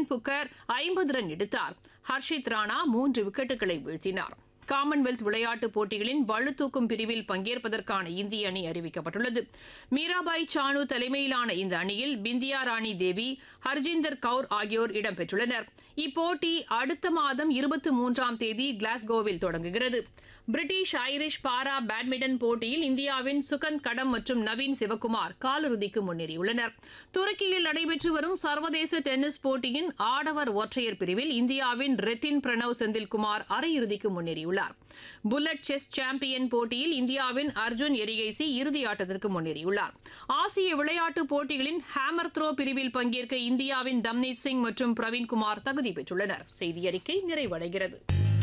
Justin Booker ஐம்பது run எடுத்தார் ஹர்ஷித் ராணா மூன்று விக்கெட்டுகளை வீழ்த்தினார் காமன்வெல்த் விளையாட்டுப் போட்டிகளின் பளுதூக்கும் பிரிவில் பங்கேற்பதற்கான இந்திய அணி அறிவிக்கப்பட்டுள்ளது மீராபாய் சானு தலைமையிலான இந்த அணியில் பிந்தியா ராணி தேவி ஹர்ஜிந்தர் கவுர் ஆகியோர் இடம்பெற்றுள்ளனர் இப்போட்டி அடுத்த மாதம் இருபத்தி மூன்றாம் தேதி கிளாஸ்கோவில் தொடங்குகிறது பிரிட்டிஷ் ஐரிஷ் பாரா பேட்மிண்டன் போட்டியில் இந்தியாவின் சுகந்த் கடம் மற்றும் நவீன் சிவகுமார் காலிறுதிக்கு முன்னேறியுள்ளனர் துருக்கியில் நடைபெற்று வரும் சர்வதேச டென்னிஸ் போட்டியின் ஆடவர் ஒற்றையர் பிரிவில் இந்தியாவின் ரெத்தின் பிரணவ் செந்தில்குமார் அரையிறுதிக்கு முன்னேறியுள்ளார் புல்லட் செஸ் சாம்பியன் போட்டியில் இந்தியாவின் அர்ஜுன் எரிகைசி இறுதி ஆட்டத்திற்கு முன்னேறியுள்ளார் ஆசிய விளையாட்டுப் போட்டிகளின் ஹேமர் த்ரோ பிரிவில் பங்கேற்க இந்தியாவின் தம்னீத் சிங் மற்றும் பிரவீன்குமார் தகுதி பெற்றுள்ளனர் செய்தி அறிக்கை நிறைவடைகிறது